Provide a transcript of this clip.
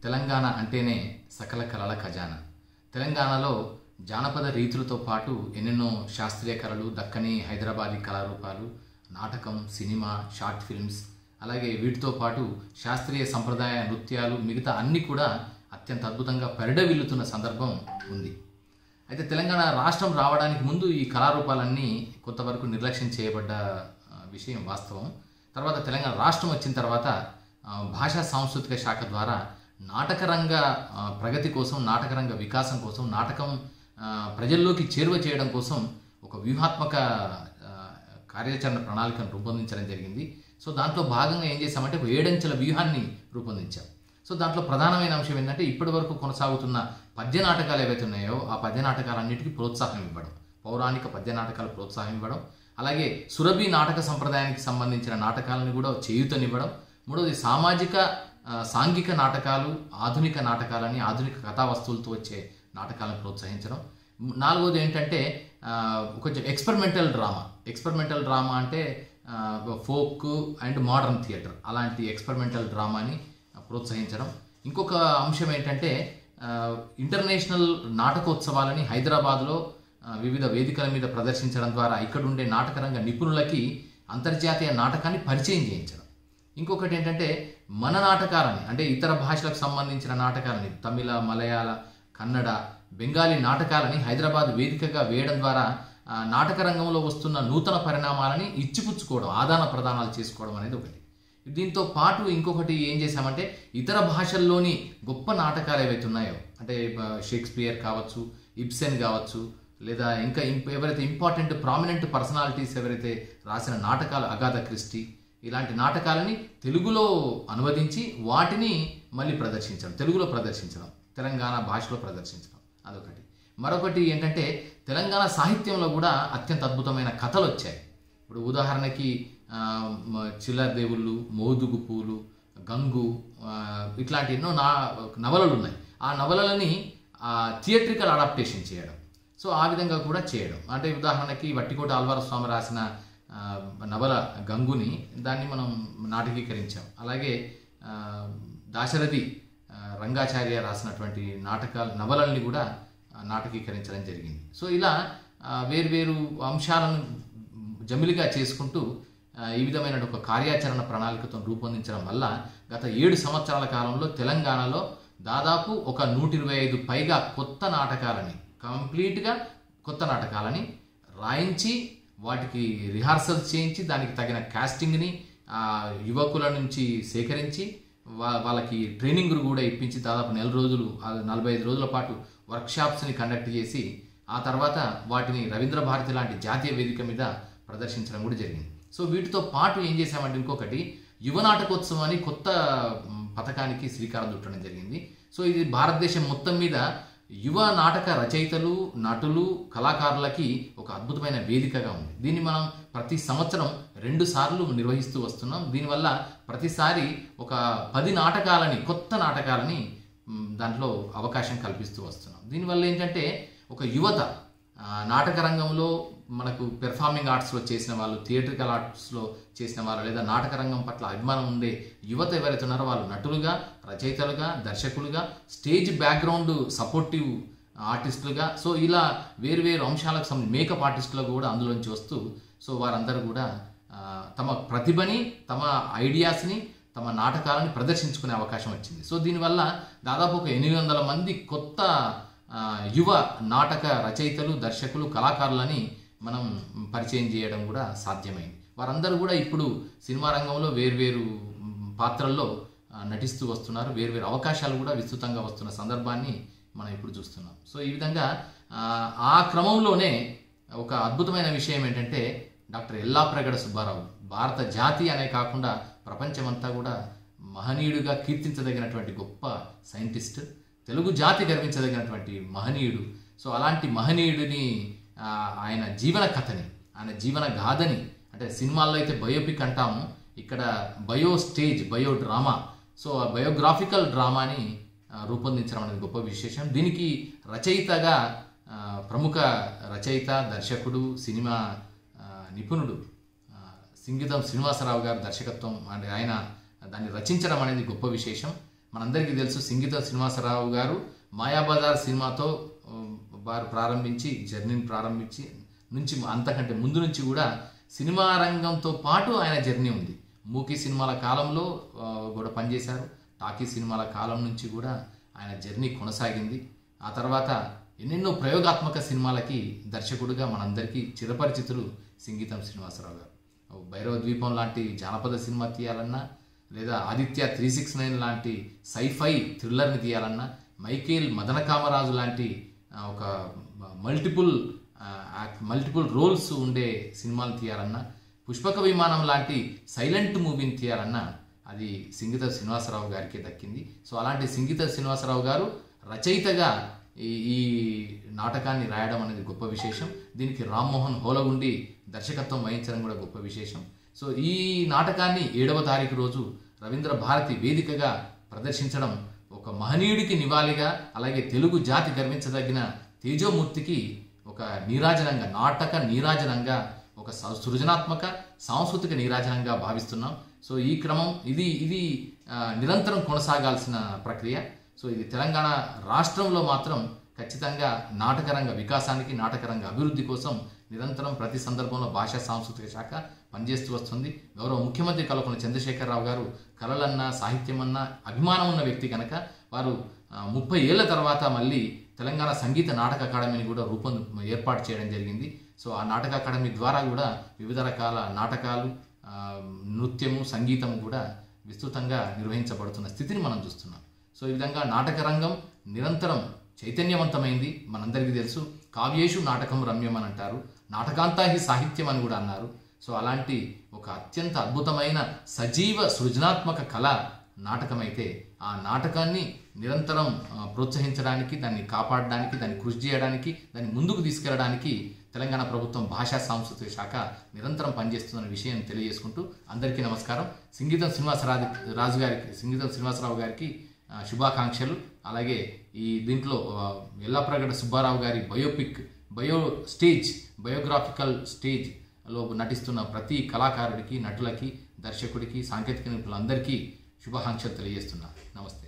తెలంగాణ అంటేనే సకల కళల ఖజానా తెలంగాణలో జానపద రీతులతో పాటు ఎన్నెన్నో శాస్త్రీయ కళలు దక్కని హైదరాబాదీ కళారూపాలు నాటకం సినిమా షార్ట్ ఫిల్మ్స్ అలాగే వీటితో పాటు శాస్త్రీయ సంప్రదాయ నృత్యాలు మిగతా అన్నీ కూడా అత్యంత అద్భుతంగా పరిడవిల్లుతున్న సందర్భం ఉంది అయితే తెలంగాణ రాష్ట్రం రావడానికి ముందు ఈ కళారూపాలన్నీ కొంతవరకు నిర్లక్ష్యం చేయబడ్డ ఆ, విషయం వాస్తవం తర్వాత తెలంగాణ రాష్ట్రం వచ్చిన తర్వాత ఆ, భాషా సాంస్కృతిక శాఖ ద్వారా నాటకరంగ ఆ, ప్రగతి కోసం నాటకరంగ వికాసం కోసం నాటకం ఆ, ప్రజల్లోకి చేరువ చేయడం కోసం ఒక వ్యూహాత్మక ఆ, కార్యాచరణ ప్రణాళికను రూపొందించడం జరిగింది సో దాంట్లో భాగంగా ఏం చేశామంటే ఒక ఏడంచెల వ్యూహాన్ని రూపొందించాం సో దాంట్లో ప్రధానమైన అంశం ఏంటంటే ఇప్పటి వరకు కొనసాగుతున్న పద్య నాటకాలు ఏవైతే ఉన్నాయో ఆ పద్య నాటకాలన్నిటికీ ప్రోత్సాహం ఇవ్వడం పౌరాణిక పద్య నాటకాలు ప్రోత్సాహం ఇవ్వడం అలాగే సురభి నాటక సంప్రదాయానికి సంబంధించిన నాటకాలను కూడా చేయూతనివ్వడం మూడవది సామాజిక ఆ, సాంఘిక నాటకాలు ఆధునిక నాటకాలని ఆధునిక కథా వస్తువులతో వచ్చే నాటకాలను ప్రోత్సహించడం నాలుగవది ఏంటంటే ఆ, కొంచెం ఎక్స్పెరిమెంటల్ డ్రామా ఎక్స్పెరిమెంటల్ డ్రామా అంటే ఫోక్ అండ్ మోడర్న్ థియేటర్ అలాంటి ఎక్స్పెరిమెంటల్ డ్రామాని ప్రోత్సహించడం ఇంకొక అంశం ఏంటంటే ఆ, ఇంటర్నేషనల్ నాటకోత్సవాలని హైదరాబాద్లో ఆ, వివిధ వేదికల మీద ప్రదర్శించడం ద్వారా ఇక్కడ ఉండే నాటకరంగ నిపుణులకి అంతర్జాతీయ నాటకాన్ని పరిచయం చేయించడం ఇంకొకటి ఏంటంటే మన నాటకాలని అంటే ఇతర భాషలకు సంబంధించిన నాటకాలని తమిళ మలయాళ కన్నడ బెంగాలీ నాటకాలని హైదరాబాద్ వేదికగా వేయడం ద్వారా ఆ, నాటక రంగంలో వస్తున్న నూతన పరిణామాలని ఇచ్చిపుచ్చుకోవడం ఆదాన ప్రదానాలు చేసుకోవడం అనేది ఒకటి దీంతో పాటు ఇంకొకటి ఏం చేశామంటే ఇతర భాషల్లోని గొప్ప నాటకాలు ఏవైతే ఉన్నాయో అంటే ఆ, షేక్స్పియర్ కావచ్చు ఇబ్సెన్ కావచ్చు లేదా ఇంకా ఇం- ఎవరైతే ఇంపార్టెంట్ ప్రామినెంట్ పర్సనాలిటీస్ ఎవరైతే రాసిన నాటకాలు అగాధ క్రిస్టీ ఇలాంటి నాటకాలని తెలుగులో అనువదించి వాటిని మళ్ళీ ప్రదర్శించడం తెలుగులో ప్రదర్శించడం తెలంగాణ భాషలో ప్రదర్శించడం అదొకటి మరొకటి ఏంటంటే తెలంగాణ సాహిత్యంలో కూడా అత్యంత అద్భుతమైన కథలు వచ్చాయి ఇప్పుడు ఉదాహరణకి ఆ, మ- చిల్లర దేవుళ్ళు మోదుగు పూలు గంగు ఆ, ఇట్లాంటి ఎన్నో నా నవలలు ఉన్నాయి ఆ నవలలని థియేట్రికల్ అడాప్టేషన్ చేయడం సో ఆ విధంగా కూడా చేయడం అంటే ఉదాహరణకి వట్టికోట ఆల్వార స్వామి రాసిన ఆ, నవల గంగుని దాన్ని మనం నాటకీకరించాం అలాగే ఆ, దాశరథి ఆ, రంగాచార్య రాసినటువంటి నాటకాల నవలల్ని కూడా ఆ, నాటకీకరించడం జరిగింది సో ఇలా ఆ, వేర్వేరు అంశాలను జమిలిగా చేసుకుంటూ ఆ, ఈ విధమైన ఒక కార్యాచరణ ప్రణాళికతో రూపొందించడం వల్ల గత ఏడు సంవత్సరాల కాలంలో తెలంగాణలో దాదాపు ఒక నూట ఇరవై ఐదు పైగా కొత్త నాటకాలని కంప్లీట్గా కొత్త నాటకాలని రాయించి వాటికి రిహార్సల్స్ చేయించి దానికి తగిన కాస్టింగ్ని ఆ, యువకుల నుంచి సేకరించి వా- వాళ్ళకి ట్రైనింగ్ కూడా ఇప్పించి దాదాపు నెల రోజులు ఆ నలభై ఐదు రోజుల పాటు వర్క్షాప్స్ని కండక్ట్ చేసి ఆ తర్వాత వాటిని రవీంద్ర భారతి లాంటి జాతీయ వేదిక మీద ప్రదర్శించడం కూడా జరిగింది సో వీటితో పాటు ఏం చేశామంటే ఇంకొకటి యువ నాటకోత్సవం అని కొత్త మ్, పథకానికి శ్రీకారం చుట్టడం జరిగింది సో ఇది భారతదేశం మొత్తం మీద యువ నాటక రచయితలు నటులు కళాకారులకి ఒక అద్భుతమైన వేదికగా ఉంది దీన్ని మనం ప్రతి సంవత్సరం రెండు సార్లు నిర్వహిస్తూ వస్తున్నాం దీనివల్ల ప్రతిసారి ఒక పది నాటకాలని కొత్త నాటకాలని మ్, దాంట్లో అవకాశం కల్పిస్తూ వస్తున్నాం దీనివల్ల ఏంటంటే ఒక యువత ఆ, నాటక రంగంలో మనకు పెర్ఫార్మింగ్ ఆర్ట్స్లో చేసిన వాళ్ళు థియేట్రికల్ ఆర్ట్స్లో చేసిన వాళ్ళు లేదా నాటక రంగం పట్ల అభిమానం ఉండే యువత ఎవరైతే ఉన్నారో వాళ్ళు నటులుగా రచయితలుగా దర్శకులుగా స్టేజ్ బ్యాక్గ్రౌండ్ సపోర్టివ్ ఆర్టిస్టులుగా సో ఇలా వేరువేరు అంశాలకు సంబంధించి మేకప్ ఆర్టిస్టులు కూడా అందులోంచి వస్తూ సో వారందరూ కూడా ఆ, తమ ప్రతిభని తమ ఐడియాస్ని తమ నాటకాలని ప్రదర్శించుకునే అవకాశం వచ్చింది సో దీనివల్ల దాదాపు ఒక ఎనిమిది వందల మంది కొత్త ఆ, యువ నాటక రచయితలు దర్శకులు కళాకారులని మనం పరిచయం చేయడం కూడా సాధ్యమైంది వారందరూ కూడా ఇప్పుడు సినిమా రంగంలో వేర్వేరు మ్, పాత్రల్లో ఆ, నటిస్తూ వస్తున్నారు వేర్వేరు అవకాశాలు కూడా విస్తృతంగా వస్తున్న సందర్భాన్ని మనం ఇప్పుడు చూస్తున్నాం సో ఈ విధంగా ఆ, ఆ క్రమంలోనే ఒక అద్భుతమైన విషయం ఏంటంటే డాక్టర్ ఎల్లాప్రగడ సుబ్బారావు భారత జాతి అనే కాకుండా ప్రపంచమంతా కూడా మహనీయుడిగా కీర్తించదగినటువంటి గొప్ప సైంటిస్ట్ తెలుగు జాతి గర్వించదగినటువంటి మహనీయుడు సో అలాంటి మహనీయుడిని ఆ, ఆయన జీవన కథని ఆయన జీవన గాథని అంటే సినిమాల్లో అయితే బయోపిక్ అంటాము ఇక్కడ bio stage bio drama so ఆ బయోగ్రాఫికల్ డ్రామాని ఆ, రూపొందించడం అనేది గొప్ప విశేషం దీనికి రచయితగా ఆ, ప్రముఖ రచయిత దర్శకుడు సినిమా ఆ, నిపుణుడు ఆ, సింగీతం శ్రీనివాసరావు గారు దర్శకత్వం అంటే ఆయన దాన్ని రచించడం అనేది గొప్ప విశేషం మనందరికీ తెలుసు సింగీత శ్రీనివాసరావు గారు మాయాబజార్ సినిమాతో ఆ, వారు ప్రారంభించి జర్నీని ప్రారంభించి నుంచి అంతకంటే ముందు నుంచి కూడా సినిమా రంగంతో పాటు ఆయన జర్నీ ఉంది మూకీ సినిమాల కాలంలో ఆ, కూడా పనిచేశారు టాకీ సినిమాల కాలం నుంచి కూడా ఆయన జర్నీ కొనసాగింది ఆ తర్వాత ఎన్నెన్నో ప్రయోగాత్మక సినిమాలకి దర్శకుడిగా మనందరికీ చిరపరిచితులు సింగీతం శ్రీనివాసరావు గారు భైరవ ద్వీపం లాంటి జానపద సినిమా తీయాలన్నా లేదా ఆదిత్య త్రీ సిక్స్ నైన్ లాంటి సైఫై థ్రిల్లర్ని తీయాలన్నా మైకేల్ మదన కామరాజు లాంటి ఆ, ఒక మల్టిపుల్ మల్టిపుల్ రోల్స్ ఉండే సినిమాలు తీయాలన్నా పుష్పక విమానం లాంటి సైలెంట్ మూవీని తీయాలన్నా అది సింగీత శ్రీనివాసరావు గారికి దక్కింది సో అలాంటి సింగీత శ్రీనివాసరావు గారు రచయితగా ఈ ఈ నాటకాన్ని రాయడం అనేది గొప్ప విశేషం దీనికి రామ్మోహన్ హోలగుండి దర్శకత్వం వహించడం కూడా గొప్ప విశేషం సో ఈ నాటకాన్ని ఏడవ తారీఖు రోజు రవీంద్ర భారతి వేదికగా ప్రదర్శించడం ఒక మహనీయుడికి నివాళిగా అలాగే తెలుగు జాతి గర్వించదగిన తేజోమూర్తికి ఒక నీరాజనంగా నాటక నీరాజనంగా ఒక స- సృజనాత్మక సాంస్కృతిక నీరాజనంగా భావిస్తున్నాం సో ఈ క్రమం ఇది ఇది ఆ, నిరంతరం కొనసాగాల్సిన ప్రక్రియ సో ఇది తెలంగాణ రాష్ట్రంలో మాత్రం ఖచ్చితంగా నాటకరంగ వికాసానికి నాటకరంగ అభివృద్ధి కోసం నిరంతరం ప్రతి సందర్భంలో భాషా సాంస్కృతిక శాఖ పనిచేస్తూ వస్తుంది గౌరవ ముఖ్యమంత్రి కల్వకుంట్ల చంద్రశేఖరరావు గారు కళలన్నా సాహిత్యమన్నా అభిమానం ఉన్న వ్యక్తి కనుక వారు ఆ, ముప్పై ఏళ్ల తర్వాత మళ్ళీ తెలంగాణ సంగీత నాటక అకాడమీని కూడా రూపొంది ఏర్పాటు చేయడం జరిగింది సో ఆ నాటక అకాడమీ ద్వారా కూడా వివిధ రకాల నాటకాలు ఆ, నృత్యము సంగీతము కూడా విస్తృతంగా నిర్వహించబడుతున్న స్థితిని మనం చూస్తున్నాం సో ఈ విధంగా నాటక రంగం నిరంతరం చైతన్యవంతమైంది మనందరికీ తెలుసు కావ్యేషు నాటకం రమ్యం అని అంటారు నాటకాంతా హి సాహిత్యం అని కూడా అన్నారు సో అలాంటి ఒక అత్యంత అద్భుతమైన సజీవ సృజనాత్మక కళ నాటకం అయితే ఆ నాటకాన్ని నిరంతరం ఆ, ప్రోత్సహించడానికి దాన్ని కాపాడడానికి దాన్ని కృషి చేయడానికి దాన్ని ముందుకు తీసుకెళ్ళడానికి తెలంగాణ ప్రభుత్వం భాషా సాంస్కృతిక శాఖ నిరంతరం పనిచేస్తుందన్న విషయం తెలియజేసుకుంటూ అందరికీ నమస్కారం సింగీతం శ్రీనివాసరాజు రాజు గారికి సింగీతం శ్రీనివాసరావు గారికి ఆ, శుభాకాంక్షలు అలాగే ఈ దీంట్లో ఆ, ఎల్లాప్రగడ సుబ్బారావు గారి బయోపిక్ బయో స్టేజ్ బయోగ్రాఫికల్ స్టేజ్లో నటిస్తున్న ప్రతి కళాకారుడికి నటులకి దర్శకుడికి సాంకేతిక నిపుణులందరికీ శుభాకాంక్షలు తెలియజేస్తున్నా నమస్తే